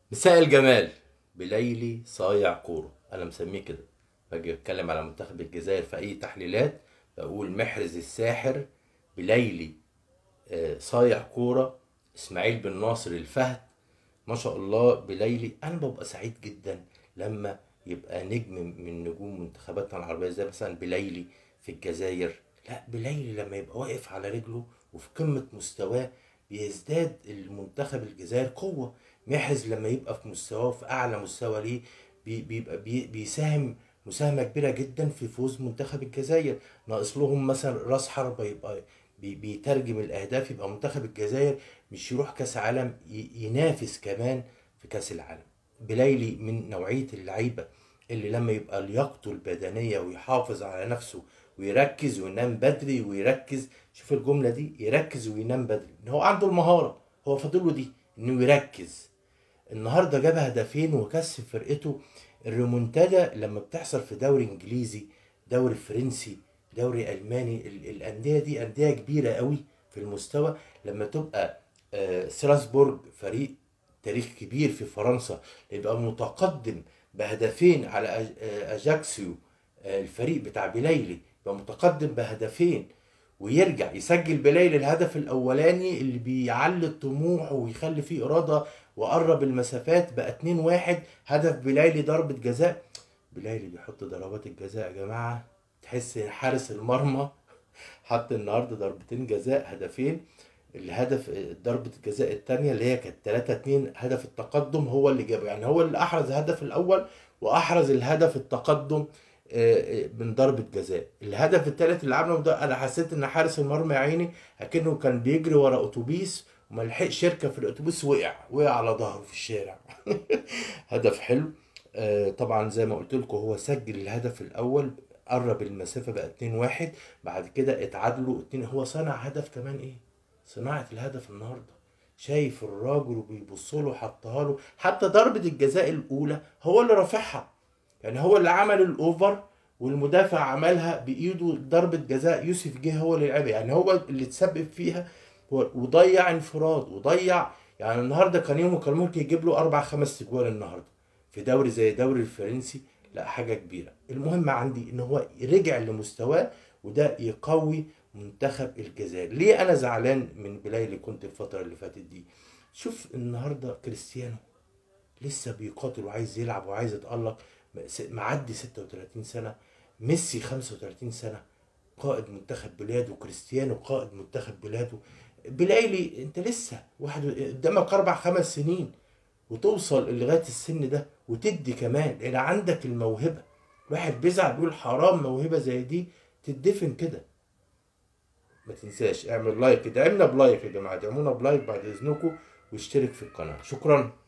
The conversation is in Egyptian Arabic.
مساء الجمال بليلي صايع كورة أنا مسميه كده باجي أتكلم على منتخب الجزائر في أي تحليلات بقول محرز الساحر بليلي آه، صايع كورة إسماعيل بن ناصر الفهد ما شاء الله بليلي أنا ببقى سعيد جدا لما يبقى نجم من نجوم منتخباتنا العربية زي مثلا بليلي في الجزائر لا بليلي لما يبقى واقف على رجله وفي قمة مستواه بيزداد المنتخب الجزائر قوة محرز لما يبقى في مستواه في أعلى مستوى ليه بي- بيبقى بي- بيساهم مساهمة كبيرة جدا في فوز منتخب الجزائر ناقص لهم مثلا راس حربة يبقى بي- بيترجم الأهداف يبقى منتخب الجزائر مش يروح كأس عالم ي- ينافس كمان في كأس العالم بلايلي من نوعية اللعيبة اللي لما يبقى لياقته البدنية ويحافظ على نفسه ويركز وينام بدري ويركز شوف الجملة دي يركز وينام بدري ان هو عنده المهارة هو فاضله دي انه يركز النهارده جاب هدفين وكسب فرقته الريمونتادا لما بتحصل في دوري انجليزي دوري فرنسي دوري الماني ال- الانديه دي انديه كبيره قوي في المستوى لما تبقى آه، ستراسبورج فريق تاريخ كبير في فرنسا يبقى متقدم بهدفين على أج- آه، اجاكسيو آه، الفريق بتاع بلايلي يبقى متقدم بهدفين ويرجع يسجل بلايلي الهدف الاولاني اللي بيعلي الطموح ويخلي فيه اراده وقرب المسافات بقى 2 1 هدف بلايلي ضربة جزاء بلايلي بيحط ضربات الجزاء يا جماعة تحس حارس المرمى حط النهارده ضربتين جزاء هدفين الهدف ضربة الجزاء الثانية اللي هي كانت 3 2 هدف التقدم هو اللي جابه يعني هو اللي احرز الهدف الاول واحرز الهدف التقدم آه، آه، من ضربة جزاء الهدف الثالث اللي عمله ده انا حسيت ان حارس المرمى يا عيني اكنه كان بيجري ورا اتوبيس وما لحقش يركب في الاتوبيس وقع وقع على ظهره في الشارع هدف حلو آه، طبعا زي ما قلت لكم هو سجل الهدف الاول قرب المسافه بقى 2 1 بعد كده اتعادلوا 2 هو صنع هدف كمان ايه صناعه الهدف النهارده شايف الراجل وبيبص له حطها له حتى ضربه الجزاء الاولى هو اللي رافعها يعني هو اللي عمل الاوفر والمدافع عملها بايده ضربه جزاء يوسف جه هو اللي لعبها يعني هو اللي تسبب فيها هو- وضيع انفراد وضيع يعني النهارده كان يومه كان ممكن يجيب له اربع خمس تجوال النهارده في دوري زي الدوري الفرنسي لا حاجه كبيره المهم عندي ان هو رجع لمستواه وده يقوي منتخب الجزائر ليه انا زعلان من بلايلي كنت الفتره اللي فاتت دي شوف النهارده كريستيانو لسه بيقاتل وعايز يلعب وعايز يتألق س- معدي 36 سنة ميسي 35 سنة قائد منتخب بلاده كريستيانو قائد منتخب بلاده بلايلي انت لسه واحد قدامك اربع خمس سنين وتوصل لغاية السن ده وتدي كمان لان عندك الموهبة واحد بيزعل بيقول حرام موهبة زي دي تدفن كده ما تنساش اعمل لايك ادعمنا بلايك يا جماعة ادعمونا بلايك بعد اذنكم واشترك في القناة شكرا